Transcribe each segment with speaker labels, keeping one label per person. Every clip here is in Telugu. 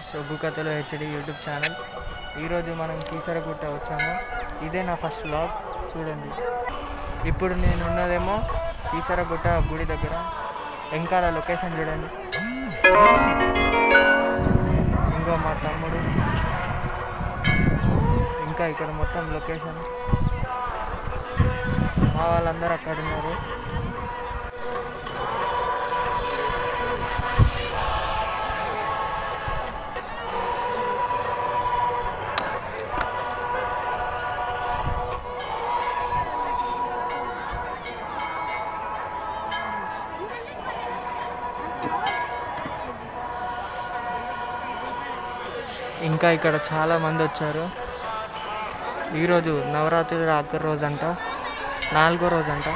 Speaker 1: గైస్ ఒగ్గు కథలు హెచ్డి యూట్యూబ్ ఛానల్ ఈరోజు మనం కీసరగుట్ట వచ్చాము ఇదే నా ఫస్ట్ వ్లాగ్ చూడండి ఇప్పుడు నేను ఉన్నదేమో కీసరగుట్ట గుడి దగ్గర వెంకాల లొకేషన్ చూడండి ఇంకో మా తమ్ముడు ఇంకా ఇక్కడ మొత్తం లొకేషన్ మా వాళ్ళందరూ అక్కడ ఉన్నారు ఇంకా ఇక్కడ చాలా మంది వచ్చారు ఈరోజు నవరాత్రుల ఆఖరి రోజు అంట నాలుగో రోజు అంట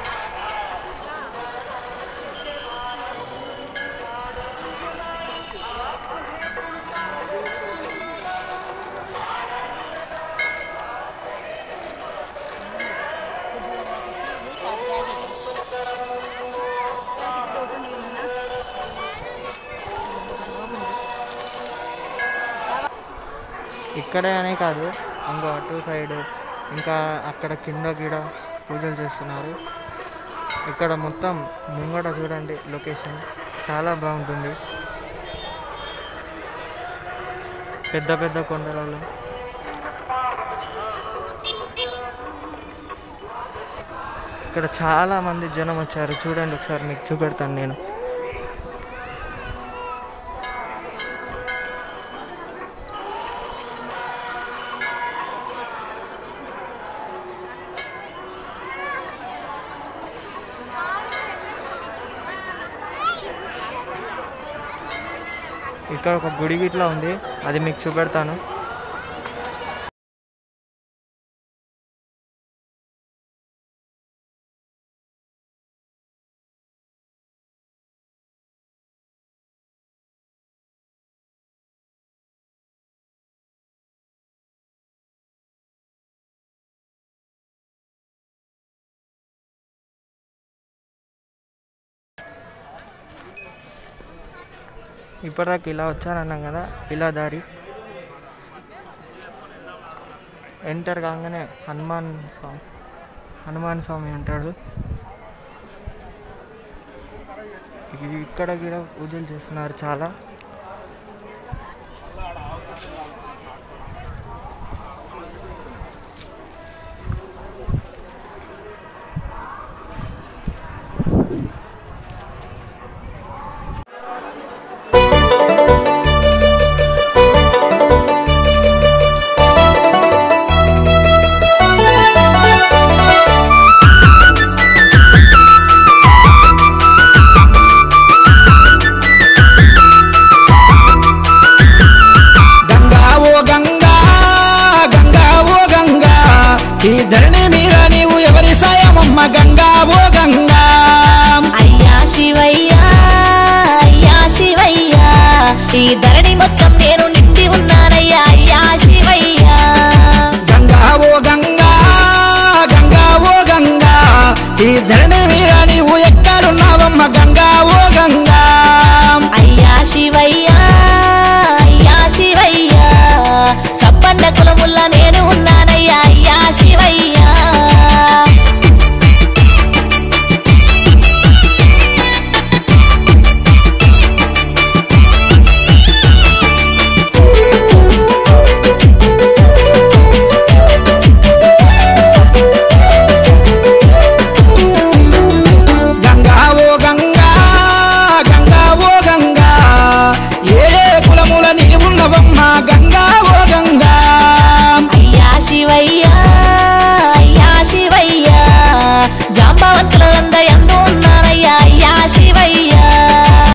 Speaker 1: ఇక్కడే అనే కాదు ఇంకో అటు సైడ్ ఇంకా అక్కడ కింద గిడ పూజలు చేస్తున్నారు ఇక్కడ మొత్తం ముంగట చూడండి లొకేషన్ చాలా బాగుంటుంది పెద్ద పెద్ద కొండలలో ఇక్కడ చాలా మంది జనం వచ్చారు చూడండి ఒకసారి మీకు చూపెడతాను నేను ఇక్కడ ఒక గుడి గిట్లా ఉంది అది మీకు చూపెడతాను ఇప్పటిదాకా ఇలా వచ్చానన్నాం కదా ఇలా దారి ఎంటర్ కాగానే హనుమాన్ స్వామి హనుమాన్ స్వామి ఉంటాడు ఇ- ఇక్కడ కూడా పూజలు చేస్తున్నారు చాలా
Speaker 2: గంగా ఓ గంగా గంగా ఓ గంగా ఈ ధరణి మీద నీవు ఎవరి సాయమమ్మ గంగా ఓ గంగా
Speaker 3: అయ్యా శివయ్యా అయ్యా శివయ్యా ఈ ధరణి మొత్తం నేను నిండి ఉన్నానయ్యా అయ్యా శివయ్యా
Speaker 2: గంగా ఓ గంగా గంగా ఓ గంగా ఈ ధరణి మీద నీవు ఎక్కడున్నావమ్మ గంగా ఓ గంగా
Speaker 3: అయ్యా శివయ్యా అయ్యా శివయ్యా సప్పన్న కులముల్ల